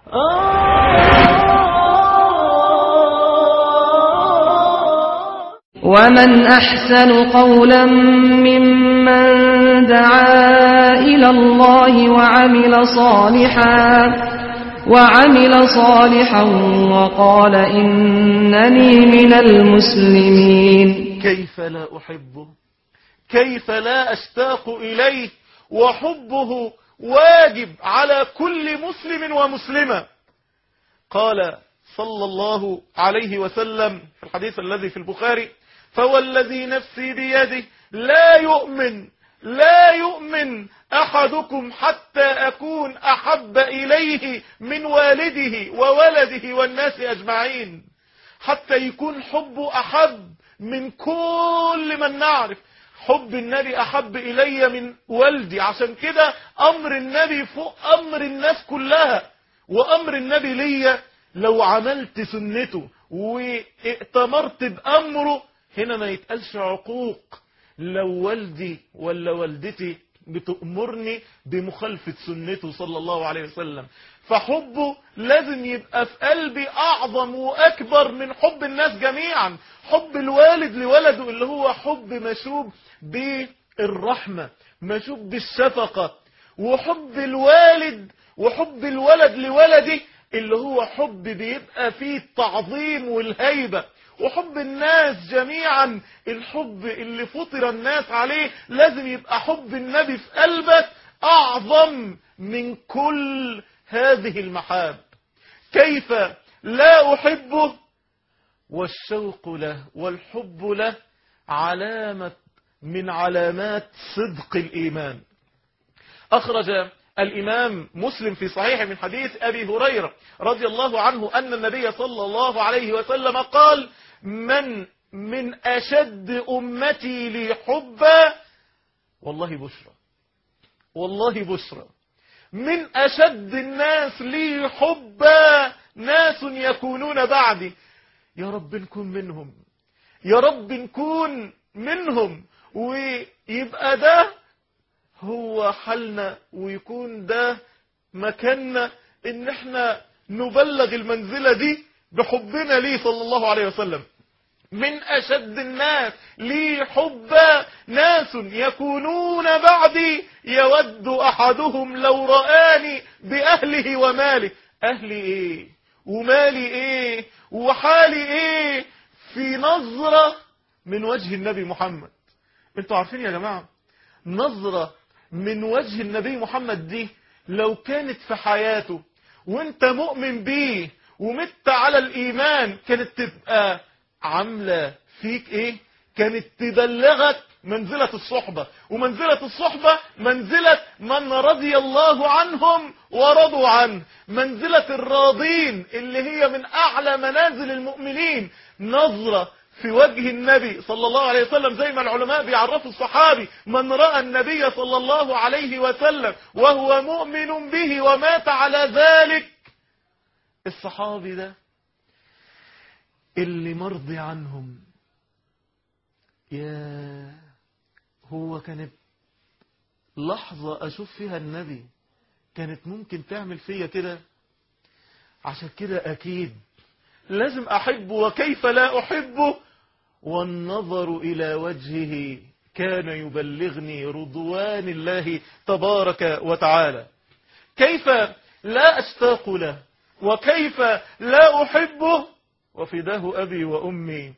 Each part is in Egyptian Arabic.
ومن أحسن قولا ممن دعا إلى الله وعمل صالحا وعمل صالحا وقال إنني من المسلمين كيف لا أحبه كيف لا أشتاق إليه وحبه واجب على كل مسلم ومسلمة قال صلى الله عليه وسلم في الحديث الذي في البخاري فوالذي نفسي بيده لا يؤمن لا يؤمن أحدكم حتى أكون أحب إليه من والده وولده والناس أجمعين حتى يكون حبه أحب من كل من نعرف حب النبي أحب إلي من والدي عشان كده أمر النبي فوق أمر الناس كلها وأمر النبي ليا لو عملت سنته وائتمرت بأمره هنا ما يتقالش عقوق لو والدي ولا والدتي بتأمرني بمخالفة سنته صلى الله عليه وسلم فحبه لازم يبقى في قلبي أعظم وأكبر من حب الناس جميعا حب الوالد لولده اللي هو حب مشوب بالرحمة مشوب بالشفقة وحب الوالد وحب الولد لولده اللي هو حب بيبقى فيه التعظيم والهيبة وحب الناس جميعا الحب اللي فطر الناس عليه لازم يبقى حب النبي في قلبك أعظم من كل هذه المحاب كيف لا أحبه والشوق له والحب له علامة من علامات صدق الإيمان أخرج الإمام مسلم في صحيح من حديث أبي هريرة رضي الله عنه أن النبي صلى الله عليه وسلم قال من من أشد أمتي لي حبا والله بشرى والله بشرى من أشد الناس لي حبا ناس يكونون بعدي يا رب نكون منهم يا رب نكون منهم ويبقى ده هو حالنا ويكون ده مكاننا ان احنا نبلغ المنزلة دي بحبنا ليه صلى الله عليه وسلم من أشد الناس لي حبا ناس يكونون بعدي يود أحدهم لو رآني بأهله وماله أهلي إيه ومالي إيه وحالي إيه في نظرة من وجه النبي محمد انتوا عارفين يا جماعة نظرة من وجه النبي محمد دي لو كانت في حياته وانت مؤمن بيه ومت على الإيمان كانت تبقى عاملة فيك ايه كانت تبلغك منزلة الصحبة ومنزلة الصحبة منزلة من رضي الله عنهم ورضوا عنه منزلة الراضين اللي هي من أعلى منازل المؤمنين نظرة في وجه النبي صلى الله عليه وسلم زي ما العلماء بيعرفوا الصحابي من رأى النبي صلى الله عليه وسلم وهو مؤمن به ومات على ذلك الصحابي ده اللي مرضي عنهم يا هو كانت لحظة أشوف فيها النبي كانت ممكن تعمل فيا كده عشان كده أكيد لازم أحبه وكيف لا أحبه والنظر إلى وجهه كان يبلغني رضوان الله تبارك وتعالى كيف لا أشتاق له وكيف لا أحبه وفداه أبي وأمي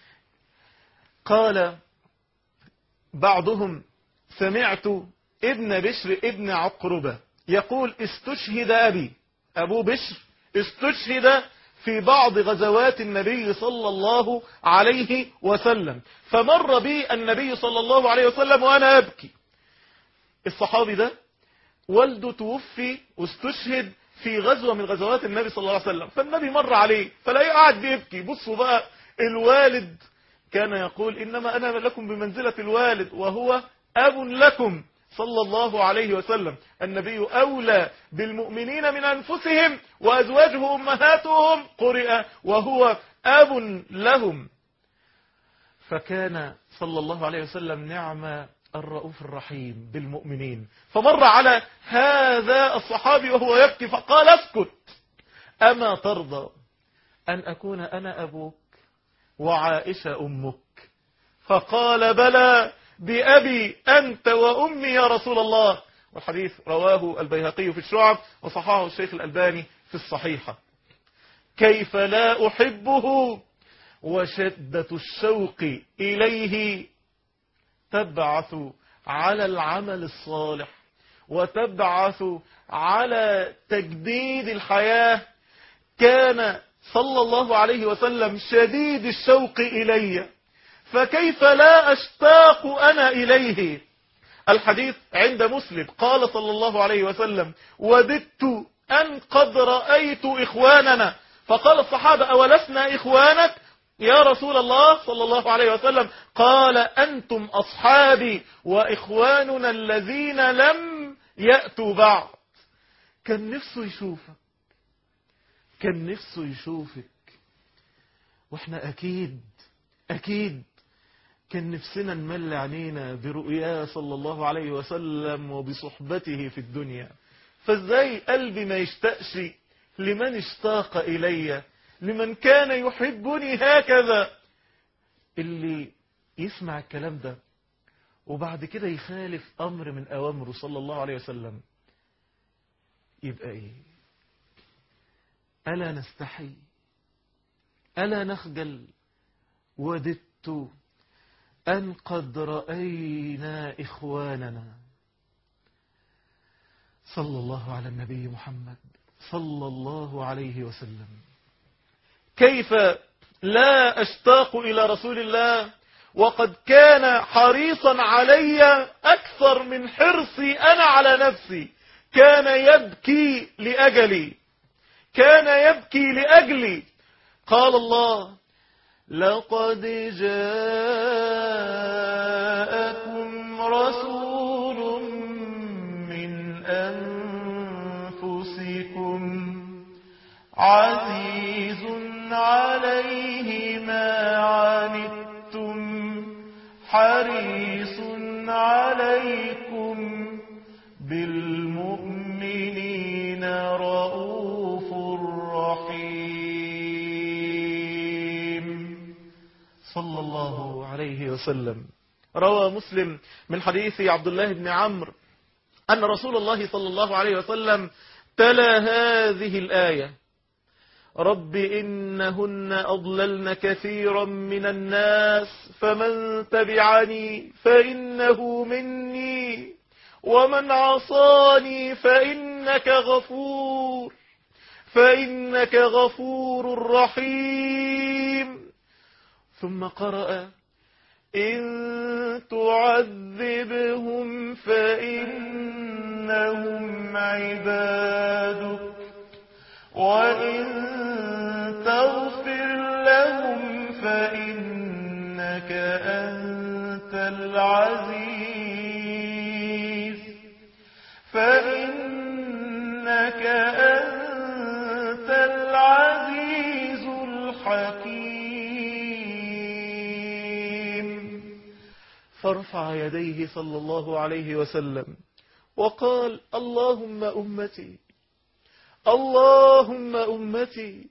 قال بعضهم سمعت ابن بشر ابن عقربة يقول استشهد أبي أبو بشر استشهد في بعض غزوات النبي صلى الله عليه وسلم فمر بي النبي صلى الله عليه وسلم وأنا أبكي الصحابي ده والده توفي واستشهد في غزوة من غزوات النبي صلى الله عليه وسلم فالنبي مر عليه فلاقيه قاعد بيبكي بصوا بقى الوالد كان يقول إنما أنا لكم بمنزلة الوالد وهو أب لكم صلى الله عليه وسلم النبي أولى بالمؤمنين من أنفسهم وأزواجه أمهاتهم قرئ وهو أب لهم فكان صلى الله عليه وسلم نعم الرؤوف الرحيم بالمؤمنين فمر على هذا الصحابي وهو يبكي فقال اسكت أما ترضى أن أكون أنا أبوك وعائشة أمك فقال بلى بأبي أنت وأمي يا رسول الله والحديث رواه البيهقي في الشعب وصححه الشيخ الألباني في الصحيحة كيف لا أحبه وشدة الشوق إليه تبعث على العمل الصالح وتبعث على تجديد الحياة كان صلى الله عليه وسلم شديد الشوق إلي فكيف لا أشتاق أنا إليه الحديث عند مسلم قال صلى الله عليه وسلم وددت أن قد رأيت إخواننا فقال الصحابة أولسنا إخوانك يا رسول الله صلى الله عليه وسلم قال أنتم أصحابي وإخواننا الذين لم يأتوا بعد كان نفسه يشوفك كان نفسه يشوفك واحنا أكيد أكيد كان نفسنا نمل عينينا برؤياه صلى الله عليه وسلم وبصحبته في الدنيا فازاي قلبي ما يشتاقش لمن اشتاق إلي لمن كان يحبني هكذا اللي يسمع الكلام ده وبعد كده يخالف أمر من أوامره صلى الله عليه وسلم يبقى إيه ألا نستحي ألا نخجل وددت أن قد رأينا إخواننا صلى الله على النبي محمد صلى الله عليه وسلم كيف لا أشتاق إلى رسول الله وقد كان حريصا علي أكثر من حرصي أنا على نفسي كان يبكي لأجلي كان يبكي لأجلي قال الله لقد جاءكم رسول من أنفسكم عزيز عليه ما عنتم حريص عليكم بالمؤمنين رؤوف رحيم صلى الله عليه وسلم روى مسلم من حديث عبد الله بن عمرو أن رسول الله صلى الله عليه وسلم تلا هذه الآية رب إنهن أضللن كثيرا من الناس فمن تبعني فإنه مني ومن عصاني فإنك غفور فإنك غفور رحيم ثم قرأ إن تعذبهم فإنهم عبادك وإن تغفر لهم فإنك أنت العزيز فإنك أنت العزيز الحكيم فارفع يديه صلى الله عليه وسلم وقال اللهم أمتي اللهم أمتي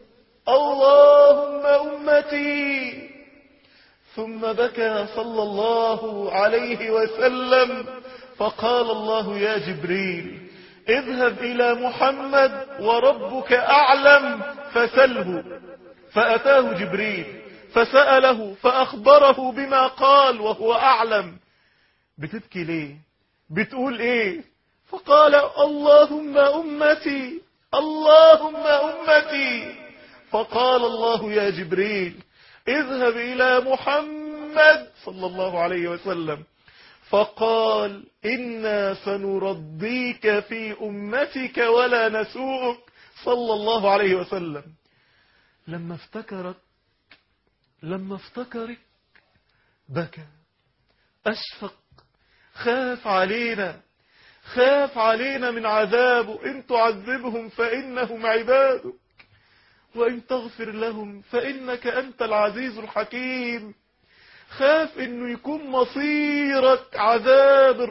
اللهم أمتي ثم بكى صلى الله عليه وسلم فقال الله يا جبريل اذهب إلى محمد وربك أعلم فسله فأتاه جبريل فسأله فأخبره بما قال وهو أعلم بتبكي ليه بتقول ايه فقال اللهم أمتي اللهم أمتي فقال الله يا جبريل اذهب إلى محمد صلى الله عليه وسلم فقال إنا سنرضيك في أمتك ولا نسوءك صلى الله عليه وسلم لما افتكرت لما افتكرك بكى أشفق خاف علينا خاف علينا من عذابه إن تعذبهم فإنهم عبادك وإن تغفر لهم فإنك أنت العزيز الحكيم خاف إنه يكون مصيرك عذاب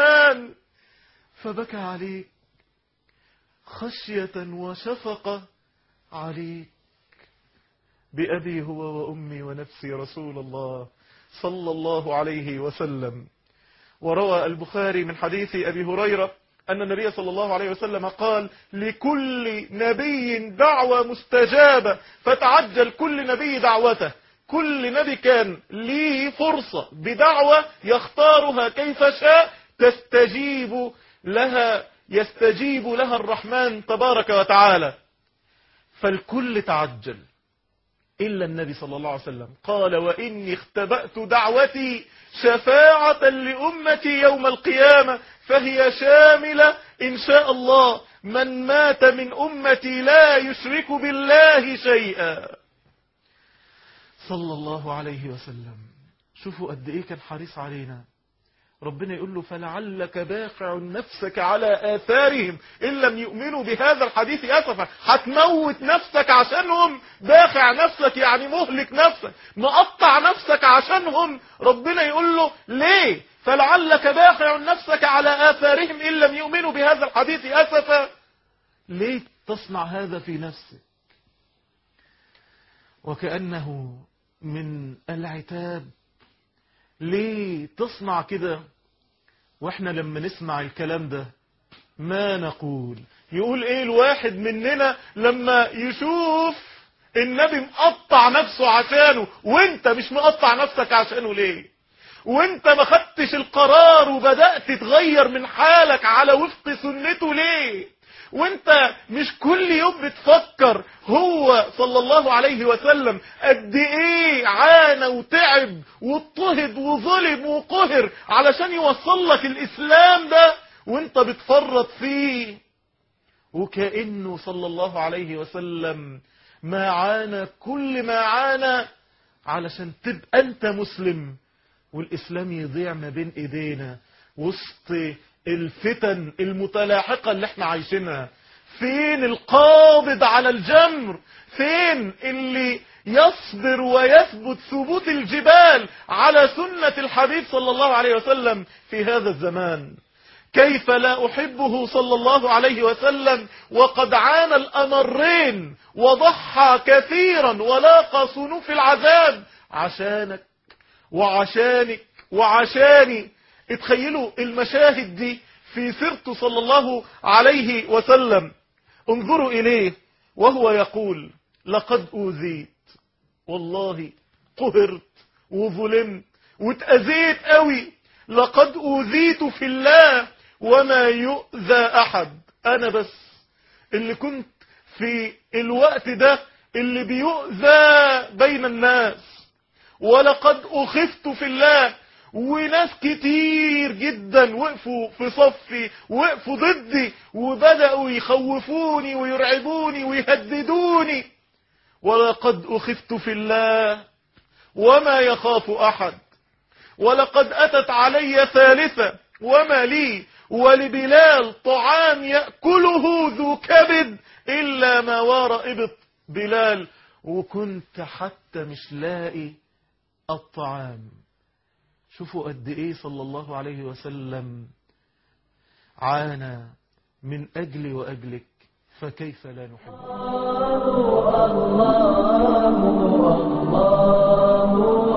الرحمن فبكى عليك خشية وشفقة عليك بأبي هو وأمي ونفسي رسول الله صلى الله عليه وسلم وروى البخاري من حديث أبي هريرة أن النبي صلى الله عليه وسلم قال لكل نبي دعوة مستجابة فتعجل كل نبي دعوته كل نبي كان ليه فرصة بدعوة يختارها كيف شاء تستجيب لها يستجيب لها الرحمن تبارك وتعالى فالكل تعجل إلا النبي صلى الله عليه وسلم قال وإني اختبأت دعوتي شفاعة لأمتي يوم القيامة فهي شاملة إن شاء الله من مات من أمتي لا يشرك بالله شيئا صلى الله عليه وسلم شوفوا قد إيه كان حريص علينا ربنا يقول له فلعلك باخع نفسك على آثارهم إن لم يؤمنوا بهذا الحديث أسفا هتموت نفسك عشانهم باخع نفسك يعني مهلك نفسك مقطع نفسك عشانهم ربنا يقول له ليه فلعلك باخع نفسك على آثارهم إن لم يؤمنوا بهذا الحديث أسفا ليه تصنع هذا في نفسك وكأنه من العتاب ليه تصنع كده واحنا لما نسمع الكلام ده ما نقول يقول ايه الواحد مننا لما يشوف النبي مقطع نفسه عشانه وانت مش مقطع نفسك عشانه ليه وانت ما خدتش القرار وبدأت تتغير من حالك على وفق سنته ليه وانت مش كل يوم بتفكر هو صلى الله عليه وسلم قد ايه عانى وتعب واضطهد وظلم وقهر علشان يوصل لك الاسلام ده وانت بتفرط فيه وكأنه صلى الله عليه وسلم ما عانى كل ما عانى علشان تبقى انت مسلم والاسلام يضيع ما بين ايدينا وسط الفتن المتلاحقة اللي احنا عايشينها فين القابض على الجمر فين اللي يصبر ويثبت ثبوت الجبال على سنة الحبيب صلى الله عليه وسلم في هذا الزمان كيف لا أحبه صلى الله عليه وسلم وقد عانى الأمرين وضحى كثيرا ولاقى صنوف العذاب عشانك وعشانك وعشاني اتخيلوا المشاهد دي في سيرته صلى الله عليه وسلم انظروا إليه وهو يقول لقد أوذيت والله قهرت وظلمت واتأذيت قوي لقد أوذيت في الله وما يؤذى أحد أنا بس اللي كنت في الوقت ده اللي بيؤذى بين الناس ولقد أخفت في الله وناس كتير جدا وقفوا في صفي وقفوا ضدي وبدأوا يخوفوني ويرعبوني ويهددوني ولقد أخفت في الله وما يخاف أحد ولقد أتت علي ثالثة وما لي ولبلال طعام يأكله ذو كبد إلا ما وار إبط بلال وكنت حتى مش لاقي الطعام شوفوا قد ايه صلى الله عليه وسلم عانى من اجلي واجلك فكيف لا نحبه الله الله الله